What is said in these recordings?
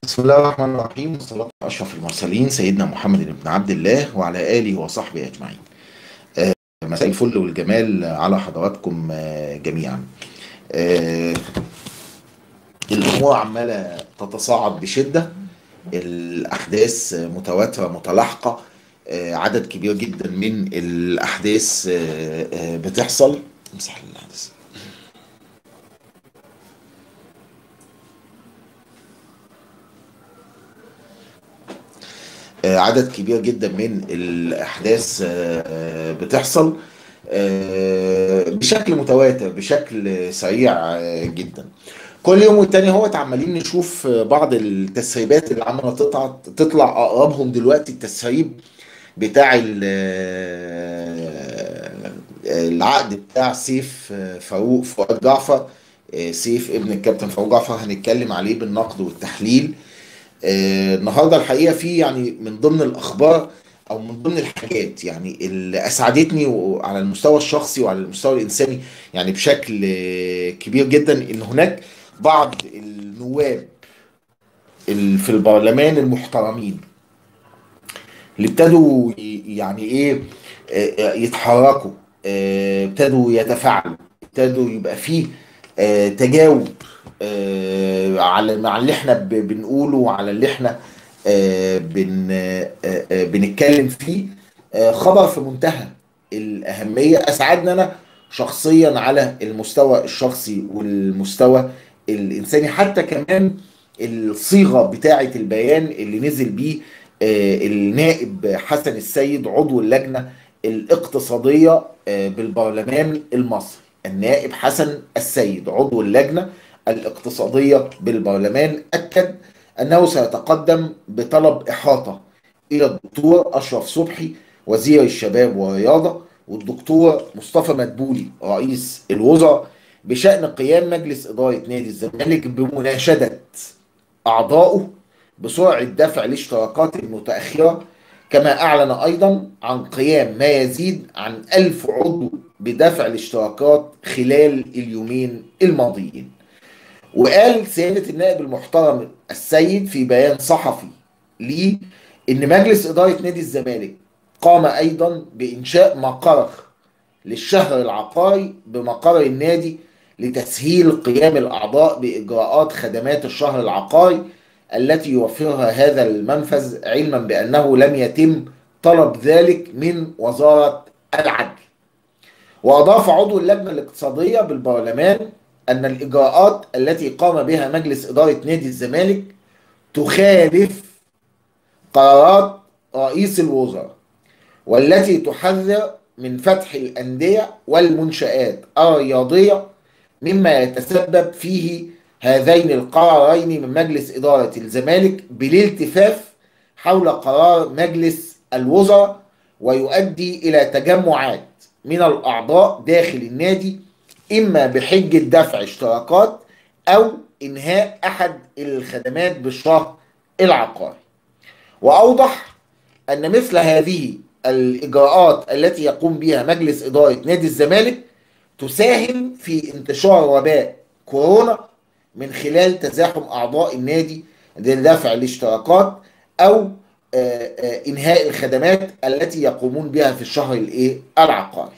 بسم الله الرحمن الرحيم والصلاة على أشرف المرسلين سيدنا محمد بن عبد الله وعلى آله وصحبه أجمعين آه، مساء الفل والجمال على حضراتكم آه، جميعا آه، الأمور عمالة تتصاعد بشدة الأحداث متواترة متلاحقة آه، عدد كبير جدا من الأحداث آه، آه، بتحصل امسح الأحداث آه، عدد كبير جدا من الأحداث آه، آه، بتحصل آه، بشكل متواتر بشكل سريع آه، جدا كل يوم والتاني هو عمالين نشوف آه، بعض التسريبات اللي عمالة تطلع تطلع أقربهم دلوقتي التسريب بتاع ال- آه، العقد بتاع سيف آه، فاروق فؤاد جعفر آه، سيف ابن الكابتن فاروق جعفر هنتكلم عليه بالنقد والتحليل آه، النهارده الحقيقه في يعني من ضمن الاخبار او من ضمن الحاجات يعني اللي اسعدتني و- على المستوى الشخصي وعلى المستوى الانساني يعني بشكل آه، كبير جدا ان هناك بعض النواب ال- في البرلمان المحترمين اللي ابتدوا ي- يعني ايه آه، يتحركوا آه، ابتدوا يتفاعلوا ابتدوا يبقى فيه آه، تجاوب آه، على مع اللي احنا ب- بنقوله وعلى اللي احنا آه، بن آه، آه، بنتكلم فيه آه، خبر في منتهى الأهمية أسعدنا أنا شخصيا على المستوى الشخصي والمستوى الإنساني حتى كمان الصيغة بتاعة البيان اللي نزل بيه آه، النائب حسن السيد عضو اللجنة الاقتصادية آه، بالبرلمان المصري النائب حسن السيد عضو اللجنة الاقتصادية بالبرلمان أكد أنه سيتقدم بطلب إحاطة إلى الدكتور أشرف صبحي وزير الشباب والرياضة والدكتور مصطفى مدبولي رئيس الوزراء بشأن قيام مجلس إدارة نادي الزمالك بمناشدة أعضائه بسرعة دفع الاشتراكات المتأخرة كما أعلن أيضا عن قيام ما يزيد عن ألف عضو بدفع الاشتراكات خلال اليومين الماضيين وقال سيادة النائب المحترم السيد في بيان صحفي ليه إن مجلس إدارة نادي الزمالك قام أيضا بإنشاء مقر للشهر العقاري بمقر النادي لتسهيل قيام الأعضاء بإجراءات خدمات الشهر العقاري التي يوفرها هذا المنفذ علما بأنه لم يتم طلب ذلك من وزارة العدل وأضاف عضو اللجنة الاقتصادية بالبرلمان أن الإجراءات التي قام بها مجلس إدارة نادي الزمالك تخالف قرارات رئيس الوزراء والتي تحذر من فتح الأندية والمنشآت الرياضية مما يتسبب فيه هذين القرارين من مجلس إدارة الزمالك بالالتفاف حول قرار مجلس الوزراء ويؤدي إلى تجمعات من الأعضاء داخل النادي إما بحجة دفع اشتراكات أو إنهاء أحد الخدمات بالشهر العقاري وأوضح أن مثل هذه الإجراءات التي يقوم بها مجلس إدارة نادي الزمالك تساهم في انتشار وباء كورونا من خلال تزاحم أعضاء النادي لدفع الاشتراكات أو آه، آه، إنهاء الخدمات التي يقومون بها في الشهر الإيه العقاري.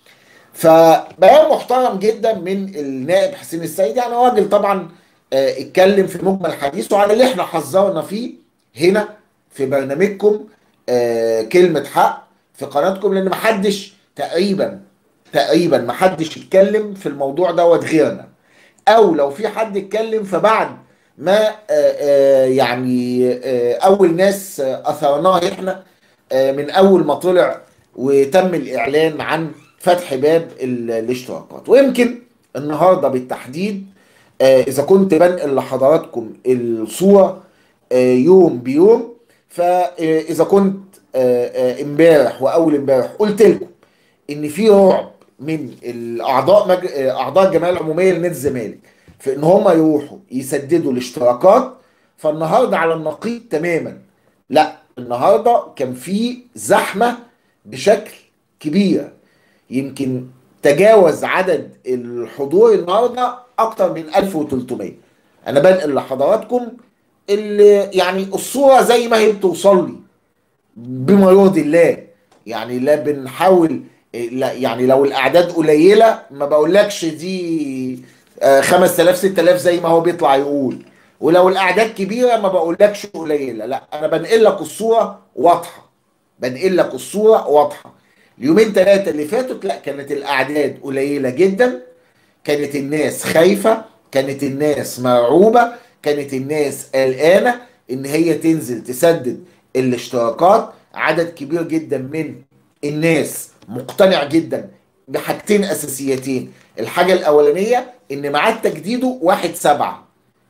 فبيان محترم جدا من النائب حسين السيد يعني راجل طبعا آه، اتكلم في مجمل حديثه على اللي احنا حذرنا فيه هنا في برنامجكم آه، كلمة حق في قناتكم لان محدش تقريبا تقريبا محدش اتكلم في الموضوع دوت غيرنا او لو في حد اتكلم فبعد ما آه، آه، يعني آه، اول ناس آه، اثرناه احنا آه، من اول ما طلع وتم الاعلان عن فتح باب ال- الاشتراكات ويمكن النهارده بالتحديد آه، اذا كنت بنقل لحضراتكم الصوره آه، يوم بيوم فاذا كنت آه، آه، امبارح واول امبارح قلت لكم ان في رعب من الاعضاء مج... اعضاء الجمعيه العموميه لنادي الزمالك في ان هم يروحوا يسددوا الاشتراكات فالنهارده على النقيض تماما لا النهارده كان في زحمه بشكل كبير يمكن تجاوز عدد الحضور النهارده اكتر من 1300 انا بنقل لحضراتكم اللي يعني الصوره زي ما هي بتوصل لي بما يرضي الله يعني لا بنحاول لا يعني لو الاعداد قليله ما بقولكش دي آه، 5000 6000 زي ما هو بيطلع يقول ولو الاعداد كبيره ما بقولكش قليله لا انا بنقل لك الصوره واضحه بنقل لك الصوره واضحه اليومين ثلاثه اللي فاتوا لا كانت الاعداد قليله جدا كانت الناس خايفه كانت الناس مرعوبه كانت الناس قلقانه ان هي تنزل تسدد الاشتراكات عدد كبير جدا من الناس مقتنع جدا بحاجتين اساسيتين الحاجه الاولانيه ان ميعاد تجديده واحد سبعة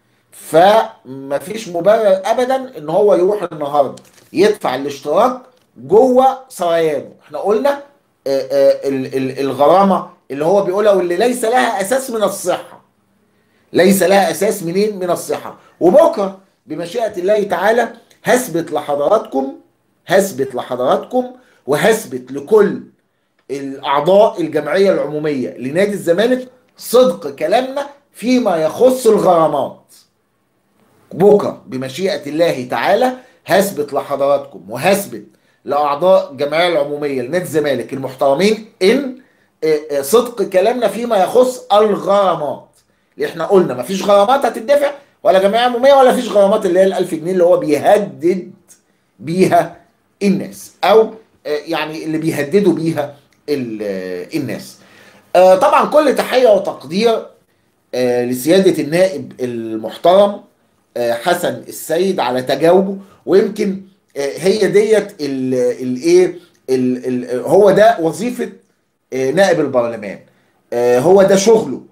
فمفيش مبرر ابدا ان هو يروح النهارده يدفع الاشتراك جوه سريانه احنا قلنا آه، آه، ال- ال- الغرامه اللي هو بيقولها واللي ليس لها اساس من الصحه ليس لها اساس منين من الصحه وبكره بمشيئه الله تعالى هثبت لحضراتكم هثبت لحضراتكم وهثبت لكل الاعضاء الجمعيه العموميه لنادي الزمالك صدق كلامنا فيما يخص الغرامات بكره بمشيئه الله تعالى هثبت لحضراتكم وهثبت لاعضاء الجمعيه العموميه لنادي الزمالك المحترمين ان آه، آه، صدق كلامنا فيما يخص الغرامات اللي احنا قلنا مفيش غرامات هتدفع ولا جمعيه عموميه ولا فيش غرامات اللي هي ال 1000 جنيه اللي هو بيهدد بيها الناس او آه، يعني اللي بيهددوا بيها ال- آه، الناس آه، طبعا كل تحيه وتقدير آه، لسياده النائب المحترم آه، حسن السيد على تجاوبه ويمكن آه، هي ديت الايه هو ده وظيفه آه، نائب البرلمان آه، هو ده شغله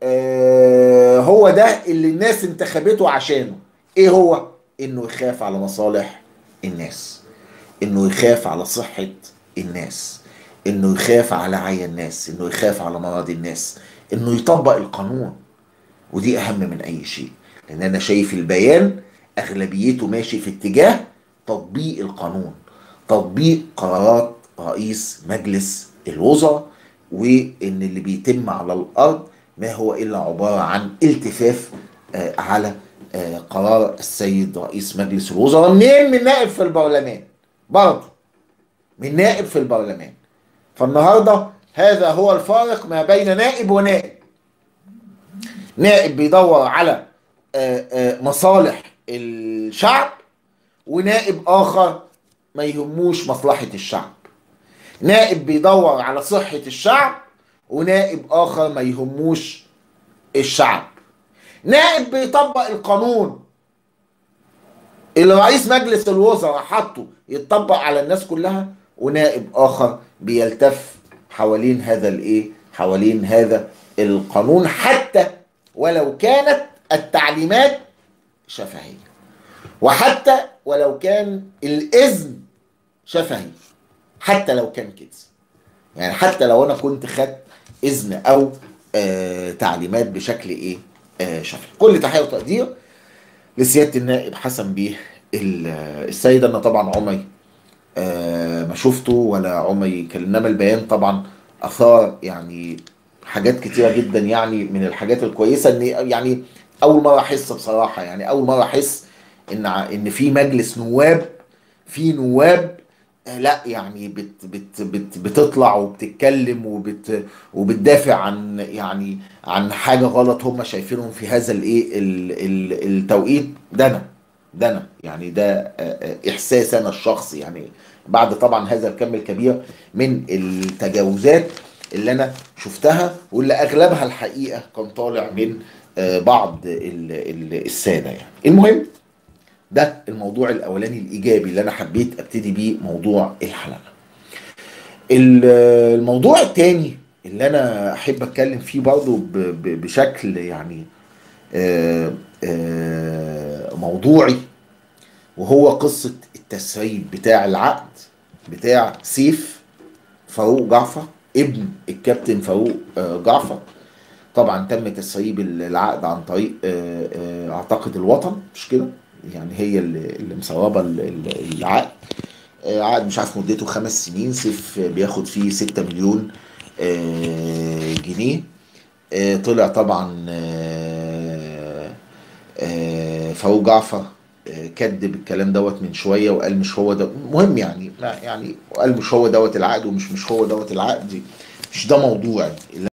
آه، هو ده اللي الناس انتخبته عشانه ايه هو انه يخاف على مصالح الناس انه يخاف على صحة الناس انه يخاف على عيا الناس انه يخاف على مرض الناس انه يطبق القانون ودي اهم من اي شيء لان انا شايف البيان اغلبيته ماشي في اتجاه تطبيق القانون تطبيق قرارات رئيس مجلس الوزراء وان اللي بيتم على الارض ما هو الا عباره عن التفاف آه، على آه، قرار السيد رئيس مجلس الوزراء منين من نائب في البرلمان برضه من نائب في البرلمان فالنهارده هذا هو الفارق ما بين نائب ونائب نائب بيدور على آه، آه، مصالح الشعب ونائب اخر ما يهموش مصلحة الشعب نائب بيدور على صحة الشعب ونائب اخر ما يهموش الشعب نائب بيطبق القانون اللي رئيس مجلس الوزراء حطه يتطبق على الناس كلها ونائب اخر بيلتف حوالين هذا الايه حوالين هذا القانون حتى ولو كانت التعليمات شفهيه وحتى ولو كان الاذن شفهي حتى لو كان كده يعني حتى لو انا كنت خدت اذن او آه تعليمات بشكل ايه آه شفهي كل تحيه وتقدير لسياده النائب حسن بيه ال- السيد انا طبعا عمري آه ما شفته ولا عمري كان انما البيان طبعا اثار يعني حاجات كتيره جدا يعني من الحاجات الكويسه ان يعني اول مره احس بصراحه يعني اول مره احس ان ع- ان في مجلس نواب في نواب آه، لا يعني بت بت بت بتطلع وبتتكلم وبت وبتدافع عن يعني عن حاجه غلط هم شايفينهم في هذا الايه ال- ال- التوقيت ده انا ده انا يعني ده آه، آه، احساس انا الشخصي يعني بعد طبعا هذا الكم الكبير من التجاوزات اللي انا شفتها واللي اغلبها الحقيقه كان طالع من آه، بعض ال- ال- الساده يعني المهم ده الموضوع الاولاني الايجابي اللي انا حبيت ابتدي بيه موضوع الحلقه ال- الموضوع التاني اللي انا احب اتكلم فيه برضه ب- ب- بشكل يعني آه، آه، موضوعي وهو قصة التسريب بتاع العقد بتاع سيف فاروق جعفر ابن الكابتن فاروق آه، جعفر طبعا تم تسريب العقد عن طريق آه، آه، اعتقد الوطن مش كده يعني هي اللي اللي مسربه ال- ال- العقد آه، عقد مش عارف مدته خمس سنين سيف بياخد فيه 6 مليون آه، جنيه آه، طلع طبعا آه، آه، فاروق جعفر آه، كذب الكلام دوت من شويه وقال مش هو ده مهم يعني يعني وقال مش هو دوت العقد ومش مش هو دوت العقد مش ده موضوعي